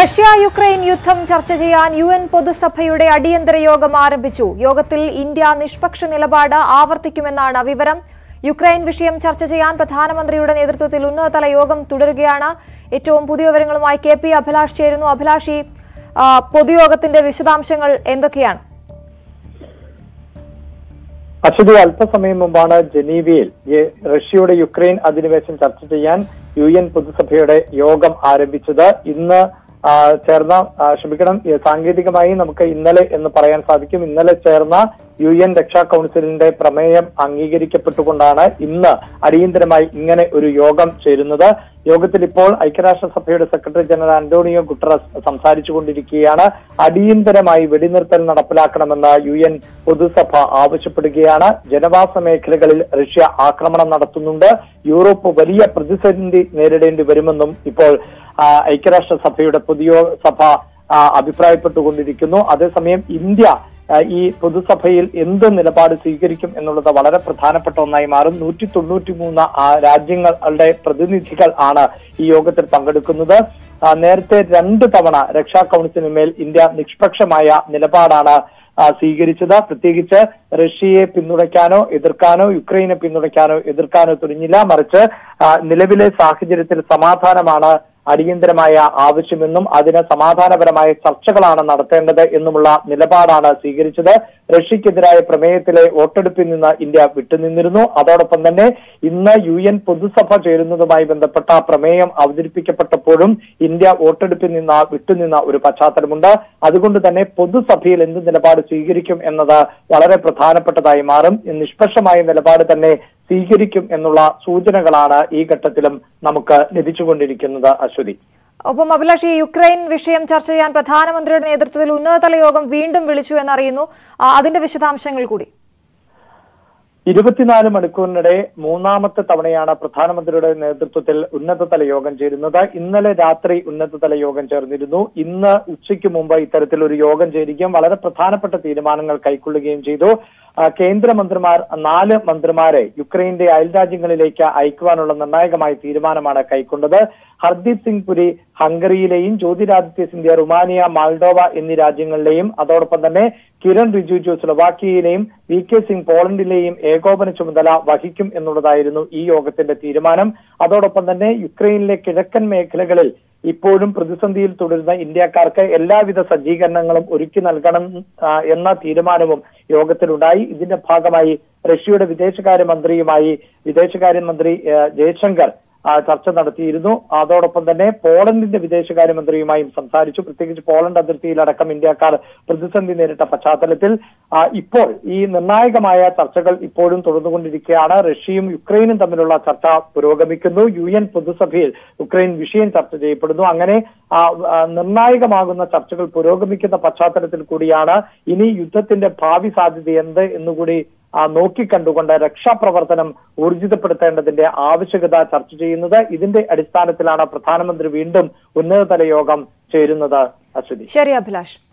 Russia Ukraine യുദ്ധം ചർച്ച ചെയ്യാൻ യു എൻ പൊതുസഭയുടെ അടിയന്തര യോഗം ആരംഭിച്ചു യോഗത്തിൽ ഇന്ത്യ നിഷ്പക്ഷ നിലപാട് ആവർത്തിക്കുമെന്നാണ് വിവരം യുക്രൈൻ വിഷയം ചർച്ച ചെയ്യാൻ പ്രധാനമന്ത്രിയുടെ നേതൃത്വത്തിൽ ഉന്നതതല യോഗം തുടരുകയാണ് ഏറ്റവും പുതിയ വിവരങ്ങളുമായി കെ പി അഭിലാഷ് ചേരുന്നു അഭിലാഷ് ഈ ആ, പൊതുയോഗത്തിന്റെ വിശദാംശങ്ങൾ എന്തൊക്കെയാണ് അശ്വതി അല്പസമയം മുമ്പാണ് ജനീവയിൽ ഈ റഷ്യയുടെ യുക്രൈൻ അധിനിവേശം ചർച്ച ചെയ്യാൻ യു എൻ പൊതുസഭയുടെ യോഗം ആരംഭിച്ചത് ഇന്ന് ആ, ചേർന്ന ആ, ക്ഷമിക്കണം ഈ സാങ്കേതികമായി നമുക്ക് ഇന്നലെ എന്ന് പറയാൻ സാധിക്കും ഇന്നലെ ചേർന്ന യു എൻ രക്ഷാ കൗൺസിലിന്റെ പ്രമേയം അംഗീകരിക്കപ്പെട്ടുകൊണ്ടാണ് ഇന്ന് അടിയന്തരമായി ഇങ്ങനെ ഒരു യോഗം ചേരുന്നത് യോഗത്തിൽ ഇപ്പോൾ ഐക്യരാഷ്ട്രസഭയുടെ സെക്രട്ടറി ജനറൽ അന്റോണിയോ ഗുട്ടറസ് സംസാരിച്ചു കൊണ്ടിരിക്കുകയാണ് അടിയന്തരമായി വെടിനിർത്തൽ നടപ്പിലാക്കണമെന്ന് യു എൻ പൊതുസഭ ആവശ്യപ്പെടുകയാണ് ജനവാസ മേഖലകളിൽ റഷ്യ ആക്രമണം നടത്തുന്നുണ്ട് യൂറോപ്പ് വലിയ പ്രതിസന്ധി നേരിടേണ്ടി വരുമെന്നും ഇപ്പോൾ ആ, ഐക്യരാഷ്ട്രസഭയുടെ പുതിയ സഭ ആ, അഭിപ്രായപ്പെട്ടുകൊണ്ടിരിക്കുന്നു അതേസമയം ഇന്ത്യ ആ, ഈ പൊതുസഭയിൽ എന്ത് നിലപാട് സ്വീകരിക്കും എന്നുള്ളത് വളരെ പ്രധാനപ്പെട്ട ഒന്നായി മാറും നൂറ്റി തൊണ്ണൂറ്റി മൂന്ന് രാജ്യങ്ങളുടെ പ്രതിനിധികൾ ആണ് ഈ യോഗത്തിൽ പങ്കെടുക്കുന്നത് ആ, നേരത്തെ രണ്ട് തവണ രക്ഷാ കൗൺസിലിന്മേൽ ഇന്ത്യ നിഷ്പക്ഷമായ നിലപാടാണ് ആ, സ്വീകരിച്ചത് പ്രത്യേകിച്ച് റഷ്യയെ പിന്തുണയ്ക്കാനോ എതിർക്കാനോ യുക്രൈനെ പിന്തുണയ്ക്കാനോ എതിർക്കാനോ തുനിഞ്ഞില്ല മറിച്ച് ആ, നിലവിലെ സാഹചര്യത്തിൽ സമാധാനമാണ് അടിയന്തരമായ ആവശ്യമെന്നും അതിന് സമാധാനപരമായ ചർച്ചകളാണ് നടത്തേണ്ടത് എന്നുമുള്ള നിലപാടാണ് സ്വീകരിച്ചത് റഷ്യക്കെതിരായ പ്രമേയത്തിലെ വോട്ടെടുപ്പിൽ നിന്ന് ഇന്ത്യ വിട്ടുനിന്നിരുന്നു അതോടൊപ്പം തന്നെ ഇന്ന് യു എൻ പൊതുസഭ ചേരുന്നതുമായി ബന്ധപ്പെട്ട പ്രമേയം അവതരിപ്പിക്കപ്പെട്ടപ്പോഴും ഇന്ത്യ വോട്ടെടുപ്പിൽ നിന്ന് വിട്ടുനിന്ന ഒരു പശ്ചാത്തലമുണ്ട് അതുകൊണ്ട് തന്നെ പൊതുസഭയിൽ എന്ത് നിലപാട് സ്വീകരിക്കും എന്നത് വളരെ പ്രധാനപ്പെട്ടതായി മാറും നിഷ്പക്ഷമായ നിലപാട് തന്നെ സ്വീകരിക്കും എന്നുള്ള സൂചനകളാണ് ഈ ഘട്ടത്തിലും നമുക്ക് ലഭിച്ചുകൊണ്ടിരിക്കുന്നത് അശ്വതി ഒപ്പം അഭിലാഷ് ഈ യുക്രൈൻ വിഷയം ചർച്ച ചെയ്യാൻ പ്രധാനമന്ത്രിയുടെ നേതൃത്വത്തിൽ ഉന്നതതല യോഗം വീണ്ടും വിളിച്ചു എന്നറിയുന്നു ആ, അതിന്റെ വിശദാംശങ്ങൾ കൂടി ഇരുപത്തിനാല് മണിക്കൂറിനിടെ മൂന്നാമത്തെ തവണയാണ് പ്രധാനമന്ത്രിയുടെ നേതൃത്വത്തിൽ ഉന്നതതല യോഗം ചേരുന്നത് ഇന്നലെ രാത്രി ഉന്നതതല യോഗം ചേർന്നിരുന്നു ഇന്ന് ഉച്ചയ്ക്ക് മുമ്പ് ഇത്തരത്തിൽ ഒരു യോഗം ചേരുകയും വളരെ പ്രധാനപ്പെട്ട തീരുമാനങ്ങൾ കൈക്കൊള്ളുകയും ചെയ്തു ആ, കേന്ദ്രമന്ത്രിമാർ നാല് മന്ത്രിമാരെ യുക്രൈന്റെ അയൽരാജ്യങ്ങളിലേക്ക് അയക്കുവാനുള്ള നിർണായകമായ തീരുമാനമാണ് കൈക്കൊണ്ടത് ഹർദീപ് സിംഗ് പുരി ഹംഗറിയിലെയും ജ്യോതിരാദിത്യ സിന്ധ്യ റുമാനിയ മാൾഡോവ എന്നീ രാജ്യങ്ങളിലെയും അതോടൊപ്പം തന്നെ കിരൺ റിജിജു സ്ലൊവാക്കിയയിലെയും വി കെ സിംഗ് പോളണ്ടിലെയും ഏകോപന ചുമതല വഹിക്കും എന്നുള്ളതായിരുന്നു ഈ യോഗത്തിന്റെ തീരുമാനം അതോടൊപ്പം തന്നെ യുക്രൈനിലെ കിഴക്കൻ മേഖലകളിൽ ഇപ്പോഴും പ്രതിസന്ധിയിൽ തുടരുന്ന ഇന്ത്യക്കാർക്ക് എല്ലാവിധ സജ്ജീകരണങ്ങളും ഒരുക്കി നൽകണം ആ, എന്ന തീരുമാനവും യോഗത്തിലുണ്ടായി ഇതിന്റെ ഭാഗമായി റഷ്യയുടെ വിദേശകാര്യമന്ത്രിയുമായി വിദേശകാര്യമന്ത്രി ആ, ജയശങ്കർ ആ, ചർച്ച നടത്തിയിരുന്നു അതോടൊപ്പം തന്നെ പോളണ്ടിന്റെ വിദേശകാര്യമന്ത്രിയുമായും സംസാരിച്ചു പ്രത്യേകിച്ച് പോളണ്ട് അതിർത്തിയിലടക്കം ഇന്ത്യക്കാർ പ്രതിസന്ധി നേരിട്ട പശ്ചാത്തലത്തിൽ ആ, ഇപ്പോൾ ഈ നിർണായകമായ ചർച്ചകൾ ഇപ്പോഴും തുടർന്നുകൊണ്ടിരിക്കുകയാണ് റഷ്യയും യുക്രൈനും തമ്മിലുള്ള ചർച്ച പുരോഗമിക്കുന്നു യു എൻ പൊതുസഭയിൽ യുക്രൈൻ വിഷയം ചർച്ച ചെയ്യപ്പെടുന്നു അങ്ങനെ ആ, ആ, നിർണായകമാകുന്ന ചർച്ചകൾ പുരോഗമിക്കുന്ന പശ്ചാത്തലത്തിൽ കൂടിയാണ് ഇനി യുദ്ധത്തിന്റെ ഭാവി സാധ്യത എന്ത് എന്നുകൂടി ആ, നോക്കിക്കണ്ടുകൊണ്ട് രക്ഷാപ്രവർത്തനം ഊർജിതപ്പെടുത്തേണ്ടതിന്റെ ആവശ്യകത ചർച്ച ചെയ്യുന്നത് ഇതിന്റെ അടിസ്ഥാനത്തിലാണ് പ്രധാനമന്ത്രി വീണ്ടും ഉന്നതതല യോഗം ചേരുന്നത് അശ്വതി ശരി അഭിലാഷ്